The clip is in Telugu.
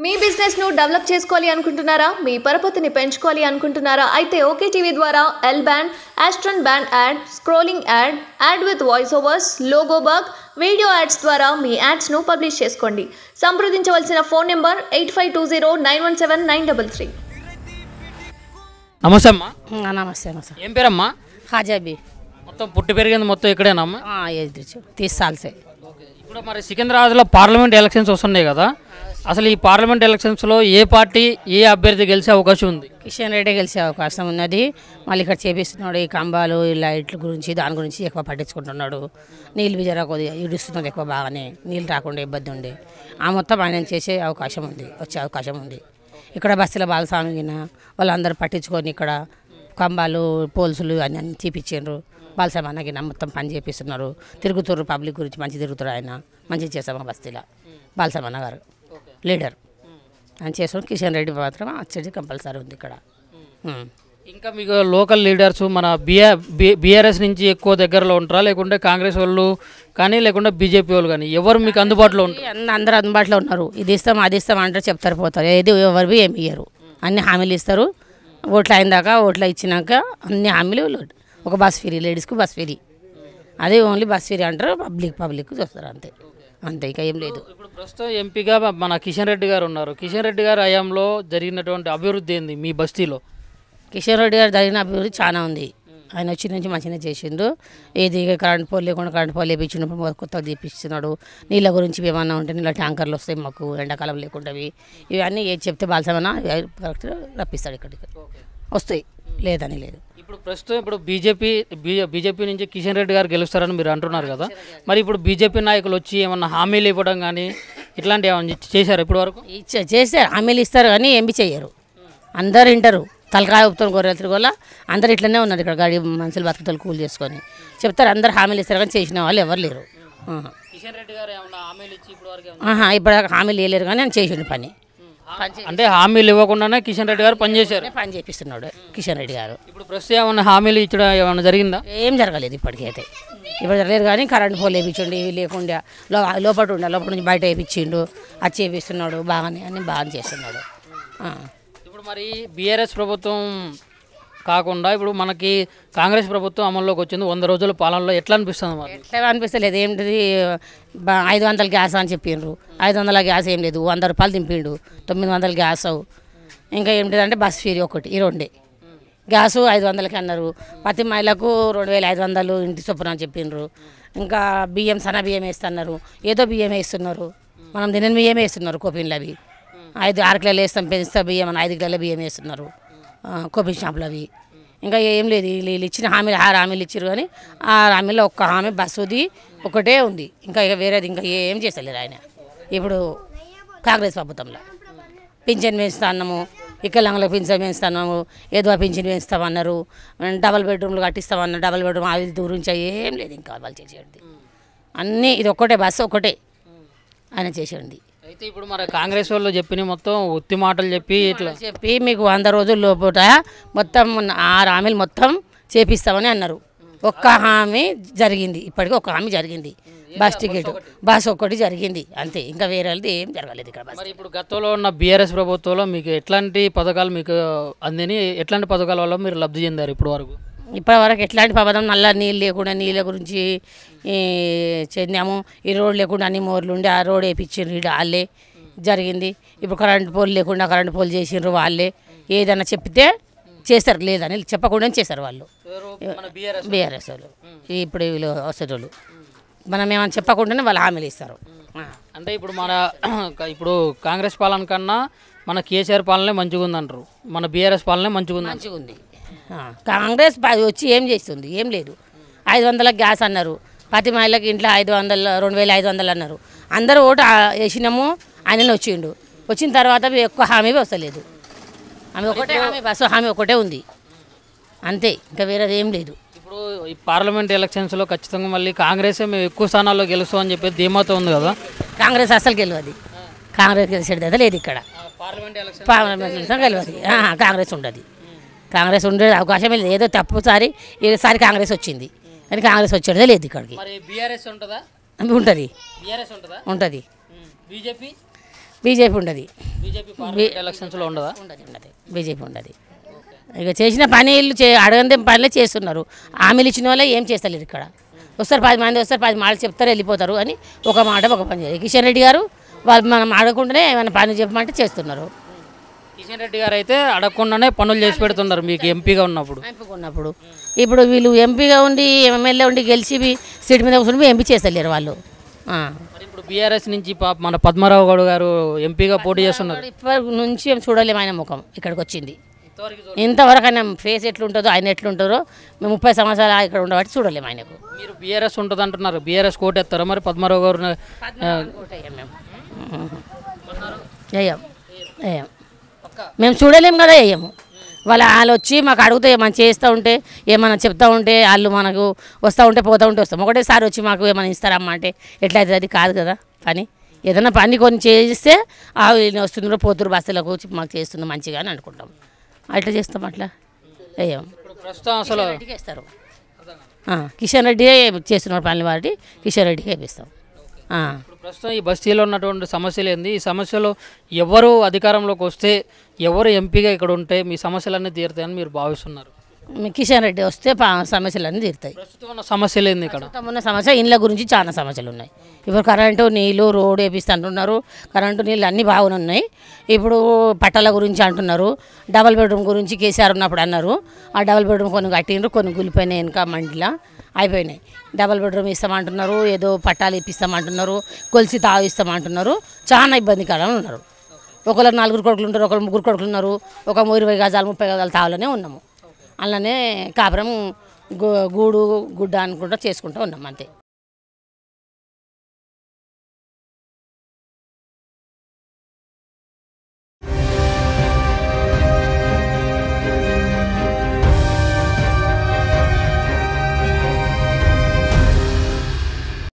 మీ బిజినెస్ ను డెవలప్ చేసుకోవాలి అనుకుంటున్నారా మీ పరపతిని పెంచుకోవాలి అనుకుంటున్నారా అయితే ఓకే టీవీ ద్వారా L band Aston band ad scrolling ad ad with voice overs logo bug video ads ద్వారా మీ యాడ్స్ ను పబ్లిష్ చేసుకోండి సంప్రదించవలసిన phone number eight five two zero nine one seven nine double three నమస్తే అమ్మా ఆ, నమస్తే నమస్తే ఏం పేరమ్మా హాజాబీ మొత్తం పుట్టి పెరిగింది మొత్తం ఇక్కడేనమ్మా ఎదురు తీస్ సాల్సే ఇప్పుడు మరి సికింద్రాబాద్లో పార్లమెంట్ ఎలక్షన్స్ వస్తున్నాయి కదా అసలు ఈ పార్లమెంట్ ఎలక్షన్స్లో ఏ పార్టీ ఏ అభ్యర్థి గెలిచే అవకాశం ఉంది కిషన్ రెడ్డి గెలిచే అవకాశం ఉన్నది మళ్ళీ ఇక్కడ చేపిస్తున్నాడు ఈ కంబాలు ఈ లైట్ల గురించి దాని గురించి ఎక్కువ పట్టించుకుంటున్నాడు నీళ్ళు బిజరా కొద్దిగా ఇడుస్తున్నది ఎక్కువ బాగానే నీళ్ళు రాకుండా ఇబ్బంది ఉండే ఆ మొత్తం ఆయన చేసే అవకాశం ఉంది వచ్చే అవకాశం ఉంది ఇక్కడ బస్తీల బాలస్వామి గిన వాళ్ళందరూ పట్టించుకొని ఇక్కడ కంబాలు పోల్సులు అన్ని అన్ని తీపిచ్చిండ్రు బాలస్వామి అన్నగిన మొత్తం పని చేపిస్తున్నారు తిరుగుతుర్రు పబ్లిక్ గురించి మంచి తిరుగుతారు ఆయన మంచి చేస్తాం మా బస్తీలో బాలస్వామి అన్న గారు లీడర్ అని చేస్తాం కిషన్ రెడ్డి మాత్రం వచ్చేది కంపల్సరీ ఉంది ఇక్కడ ఉమ్. ఇంకా మీకు లోకల్ లీడర్స్ మన బిఆర్ బీఆర్ఎస్ నుంచి ఎక్కువ దగ్గరలో ఉంటారా లేకుంటే కాంగ్రెస్ వాళ్ళు కానీ లేకుంటే బీజేపీ వాళ్ళు కానీ ఎవరు మీకు అందుబాటులో ఉంటారు అంద- అందరూ అందుబాటులో ఉన్నారు ఇది ఇస్తాం అది ఇస్తాం అంటే చెప్తారు పోతారు ఏది ఎవరు ఏమి ఇయ్యరు అన్ని హామీలు ఇస్తారు ఓట్లు అయిన దాకా ఓట్లు ఇచ్చినాక అన్ని హామీలు లో- ఒక బస్ ఫ్రీ లేడీస్కి బస్ ఫ్రీ అదే ఓన్లీ బస్ ఫ్రీ అంటారు పబ్లిక్ పబ్లిక్ చూస్తారు అంతే అంతే ఇంకా ఏం లేదు ఇప్పుడు ప్రస్తుతం ఎంపీగా మన కిషన్ రెడ్డి గారు ఉన్నారు కిషన్ రెడ్డి గారు హయాంలో జరిగినటువంటి అభివృద్ధి ఏంది మీ బస్తీలో కిషన్ రెడ్డి గారు జరిగిన అభివృద్ధి చాలా ఉంది ఆయన వచ్చి నుంచి మంచిగా చేసిండు ఏది కరెంట్ పోల్ లేకుండా కరెంట్ పోల్ వేయించిండు కొత్తగా తీపిస్తున్నాడు నీళ్ళ గురించి ఏమన్నా ఉంటే నీళ్ళ ట్యాంకర్లు వస్తాయి మాకు ఎండాకాలం లేకుండావి ఇవన్నీ ఏది చెప్తే బాలసమన్నా కరెక్ట్ రప్పిస్తాడు ఇక్కడికి వస్తాయి లేదని లేదు ఇప్పుడు ప్రస్తుతం ఇప్పుడు బీజేపీ బీజేపీ నుంచి కిషన్ రెడ్డి గారు గెలుస్తారని మీరు అంటున్నారు కదా మరి ఇప్పుడు బీజేపీ నాయకులు వచ్చి ఏమన్నా హామీలు ఇవ్వడం కానీ ఇట్లాంటివి ఏమన్నా చేశారు ఇప్పటి వరకు ఇచ్చ- చేస్తారు హామీలు ఇస్తారు కానీ ఏమి చెయ్యరు అందరు వింటారు తలకాయ ఊపుతారు గొర్రెలు తిరగోళ్ళ అందరు ఇట్లనే ఉన్నారు ఇక్కడ గాడి మనుషులు బతుకుతారు కూల్ చేసుకొని చెప్తారు అందరు హామీలు ఇస్తారు కానీ చేసిన వాళ్ళు ఎవరు లేరు ఆహా. కిషన్ రెడ్డి గారు ఏమన్నా హామీలు ఇచ్చి ఇప్పటి వరకు ఆహా ఇప్పుడు హామీలు వేయలేరు కానీ ఆయన చేసిండు పని అంటే హామీలు ఇవ్వకుండానే కిషన్ రెడ్డి గారు పనిచేశారు పని చేపిస్తున్నాడు కిషన్ రెడ్డి గారు ఇప్పుడు ప్రస్తుతం ఏమన్నా హామీలు ఇచ్చడం ఏమన్నా జరిగిందా ఏం జరగలేదు ఇప్పటికైతే ఇప్పుడు జరగలేదు కానీ కరెంట్ పోల్ వేయించండి ఇవి లేకుండా లో లోపల ఉండే లోపల నుంచి బయట వేయించిండు అది చేపిస్తున్నాడు బాగానే అన్ని బాగా చేస్తున్నాడు ఆ. ఇప్పుడు మరి బీఆర్ఎస్ ప్రభుత్వం కాకుండా ఇప్పుడు మనకి కాంగ్రెస్ ప్రభుత్వం అమల్లోకి వచ్చింది వంద రోజుల పాలనలో ఎట్లా అనిపిస్తుంది మరి ఎట్లా అనిపిస్తలేదు ఏంటిది బా- ఐదు వందల గ్యాస్ అని చెప్పిండ్రు ఐదు వందల గ్యాస్ ఏం లేదు వంద రూపాయలు దింపిండు తొమ్మిది వందల గ్యాస్ అవు ఇంకా ఏంటిది అంటే బస్ ఫీరీ ఒకటి ఈ రెండే గ్యాసు ఐదు వందలకి అన్నారు ప్రతి మహిళకు రెండు వేల ఐదు వందలు ఇంటి చొప్పున అని చెప్పిండ్రు ఇంకా బియ్యం సన్న బియ్యం వేస్తున్నారు ఏదో బియ్యం వేస్తున్నారు మనం తినని బియ్యం వేస్తున్నారు కోపిన్లు అవి ఐదు ఆరు కిలోలు వేస్తాం పెంచుతా బియ్యం అని ఐదు కిలోల బియ్యం వేస్తున్నారు ఆ, కోపిన్ షాపులు అవి ఇంకా ఏం లేదు వీళ్ళు వీళ్ళు ఇచ్చిన హామీలు ఆరు హామీలు ఇచ్చారు కానీ ఆ హామీలో ఒక్క హామీ బస్సుది ఒకటే ఉంది ఇంకా ఇక వేరేది ఇంకా ఏం చేస్తలేరు ఆయన ఇప్పుడు కాంగ్రెస్ ప్రభుత్వంలో పింఛన్ పెంచుతాన్నాము వికలాంగులకు పింఛన్ పెంచుతున్నాము ఏదో పింఛన్ పెంచుతామన్నారు డబల్ బెడ్రూమ్లు కట్టిస్తామన్నారు డబల్ బెడ్రూమ్ అవి గురించి ఏం లేదు ఇంకా వాళ్ళు చేసేది అన్నీ ఇది ఒక్కటే బస్సు ఒకటే ఆయన చేసేది అయితే ఇప్పుడు మరి కాంగ్రెస్ వాళ్ళు చెప్పిన మొత్తం ఉత్తి మాటలు చెప్పి ఇట్లా చెప్పి మీకు వంద రోజుల లోపల మొత్తం ఆరు హామీలు మొత్తం చేపిస్తామని అన్నారు ఒక్క హామీ జరిగింది ఇప్పటికీ ఒక హామీ జరిగింది బస్ టికెట్ బస్ ఒక్కటి జరిగింది అంతే ఇంకా వేరే వాళ్ళది ఏం జరగలేదు ఇక్కడ బస్ మరి ఇప్పుడు గతంలో ఉన్న బీఆర్ఎస్ ప్రభుత్వంలో మీకు ఎట్లాంటి పథకాలు మీకు అందిని ఎట్లాంటి పథకాల వల్ల మీరు లబ్ధి చెందారు ఇప్పుడు వరకు ఇప్పటి వరకు ఎట్లాంటి పబదం నల్ల నీళ్ళు లేకుండా నీళ్ళ గురించి ఈ, చెందాము ఈ రోడ్ లేకుండా అన్ని మోర్లు ఉండి ఆ రోడ్ వేయించిండ్రు ఈడ వాళ్ళే జరిగింది ఇప్పుడు కరెంట్ పోల్ లేకుండా కరెంట్ పోల్ చేసిండ్రు వాళ్ళే ఏదైనా చెప్తే చేస్తారు లేదని చెప్పకుండా చేస్తారు వాళ్ళు మన బీఆర్ఎస్ బీఆర్ఎస్ వాళ్ళు ఇప్పుడు వీళ్ళు వస్తారు మనం ఏమైనా చెప్పకుండానే వాళ్ళు హామీలు ఇస్తారు ఆ. అంటే ఇప్పుడు మన ఇప్పుడు కాంగ్రెస్ పాలన కన్నా మన కేసీఆర్ పాలనే మంచిగా ఉందంటారు మన బీఆర్ఎస్ పాలనే మంచిగా ఉంది మంచిగా ఉంది ఆ, కాంగ్రెస్ ప- వచ్చి ఏం చేస్తుంది ఏం లేదు ఐదు వందల గ్యాస్ అన్నారు ప్రతి మహిళకి ఇంట్లో ఐదు వందలు రెండు వేల ఐదు వందలు అన్నారు అందరూ ఓటు ఆ, వేసినాము ఆయననే వచ్చిండు వచ్చిన తర్వాత ఎక్కువ హామీ వస్తలేదు ఆమె ఒకటే హామీ బస్సు హామీ ఒకటే ఉంది అంతే ఇంకా వేరేది ఏం లేదు ఇప్పుడు ఈ పార్లమెంట్ ఎలక్షన్స్లో ఖచ్చితంగా మళ్ళీ కాంగ్రెసే మేము ఎక్కువ స్థానాల్లో గెలుస్తామని చెప్పి ధీమాతో ఉంది కదా కాంగ్రెస్ అసలు గెలవదు కాంగ్రెస్ గెలిచేది అయితే లేదు ఇక్కడ పార్లమెంట్ ఎలక్షన్ పార్లమెంట్ గెలవదు ఆ, కాంగ్రెస్ ఉండదు కాంగ్రెస్ ఉండే అవకాశమే లేదు ఏదో తప్పుసారి ఈసారి కాంగ్రెస్ వచ్చింది కానీ కాంగ్రెస్ వచ్చేదే లేదు ఇక్కడికి మరి బీఆర్ఎస్ ఉంటుందా ఉంటుంది బీఆర్ఎస్ ఉంటుందా ఉంటుంది బీజేపీ బీజేపీ ఉండదు బీజేపీ పార్లమెంట్ ఎలక్షన్స్లో ఉండదా ఉండదు ఉండదు బీజేపీ ఉండదు ఇక చేసిన పనులు చే అడగందే పనులే చేస్తున్నారు హామీలు ఇచ్చిన వాళ్ళే ఏం చేస్తలేరు ఇక్కడ వస్తారు పది మంది వస్తారు పది మాటలు చెప్తారు వెళ్ళిపోతారు అని ఒక మాట ఒక పని చేయాలి కిషన్ రెడ్డి గారు వాళ్ళు మనం అడగకుండానే ఏమైనా పని చెప్పమంటే చేస్తున్నారు కిషన్ రెడ్డి గారు అయితే అడగకుండానే పనులు చేసి పెడుతున్నారు మీకు ఎంపీగా ఉన్నప్పుడు ఎంపుకున్నప్పుడు ఇప్పుడు వీళ్ళు ఎంపీగా ఉండి ఎమ్మెల్యే ఉండి గెలిచి సీట్ మీద కూర్చొని ఎంపీ చేస్తలేరు వాళ్ళు ఆ. మరి ఇప్పుడు బీఆర్ఎస్ నుంచి పాప మన పద్మారావు గౌడ్ గారు ఎంపీగా పోటీ చేస్తున్నారు ఇప్పటి నుంచి ఏం చూడలేము ఆయన ముఖం ఇక్కడికి వచ్చింది ఇంతవరకు ఆయన ఫేస్ ఎట్లుంటుందో ఆయన ఎట్లుంటారో మేము ముప్పై సంవత్సరాలు ఇక్కడ ఉండబట్టి చూడలేము ఆయనకు మీరు బీఆర్ఎస్ ఉంటుంది అంటున్నారు బీఆర్ఎస్ కోటెత్తారా మరి పద్మారావు గారు వేయం మేము వేయం వేయం మేము చూడలేము కదా వేయము వాళ్ళ వాళ్ళు వచ్చి మాకు అడిగితే ఏమైనా చేస్తూ ఉంటే ఏమైనా చెప్తా ఉంటే వాళ్ళు మనకు వస్తూ ఉంటే పోతూ ఉంటే వస్తాం ఒకటేసారి వచ్చి మాకు ఏమైనా ఇస్తారమ్మా అంటే ఎట్లయితే అది కాదు కదా పని ఏదైనా పని కొన్ని చేస్తే ఆ వీళ్ళు వస్తున్నారు పోతురు బస్సులకు వచ్చి మాకు చేస్తుంది మంచిగా అని అనుకుంటాం అట్లా చేస్తాం అట్లా వేయం ఇప్పుడు ప్రస్తుతం అసలు రెడ్డికి ఇస్తారు ఆ, కిషన్ రెడ్డి చేస్తున్నారు పనులు వాటి కిషన్ రెడ్డికి వేపిస్తాం ఆ. ఇప్పుడు ప్రస్తుతం ఈ బస్తీలో ఉన్నటువంటి సమస్యలు ఏంది ఈ సమస్యలు ఎవరు అధికారంలోకి వస్తే ఎవరు ఎంపీగా ఇక్కడ ఉంటే మీ సమస్యలన్నీ తీరుతాయని మీరు భావిస్తున్నారు మీ కిషన్ రెడ్డి వస్తే పా సమస్యలన్నీ తీరుతాయి ప్రస్తుతం ఉన్న సమస్యలు ఏంది ఇక్కడ ప్రస్తుతం ఉన్న సమస్య ఇండ్ల గురించి చాలా సమస్యలు ఉన్నాయి ఇప్పుడు కరెంటు నీళ్ళు రోడ్ వేపిస్తా అంటున్నారు కరెంటు నీళ్ళు అన్నీ బాగానే ఉన్నాయి ఇప్పుడు పట్టాల గురించి అంటున్నారు డబల్ బెడ్రూమ్ గురించి కేసీఆర్ ఉన్నప్పుడు అన్నారు ఆ డబల్ బెడ్రూమ్ కొన్ని కట్టిండ్రు కొన్ని గులిపోయినాయి వెనక మండిలా అయిపోయినాయి డబల్ బెడ్రూమ్ ఇస్తామంటున్నారు ఏదో పట్టాలు ఇప్పిస్తామంటున్నారు కొలిసి తావు ఇస్తామంటున్నారు చాలా ఇబ్బందికరంగా ఉన్నారు ఒకరు నలుగురు కొడుకులు ఉంటారు ఒకరు ముగ్గురు కొడుకులు ఉన్నారు ఒక ఇరవై గజాలు ముప్పై గజాలు తావులోనే ఉన్నాము అలానే కాపురం గు- గూడు గుడ్డ అనుకుంటా చేసుకుంటూ ఉన్నాం అంతే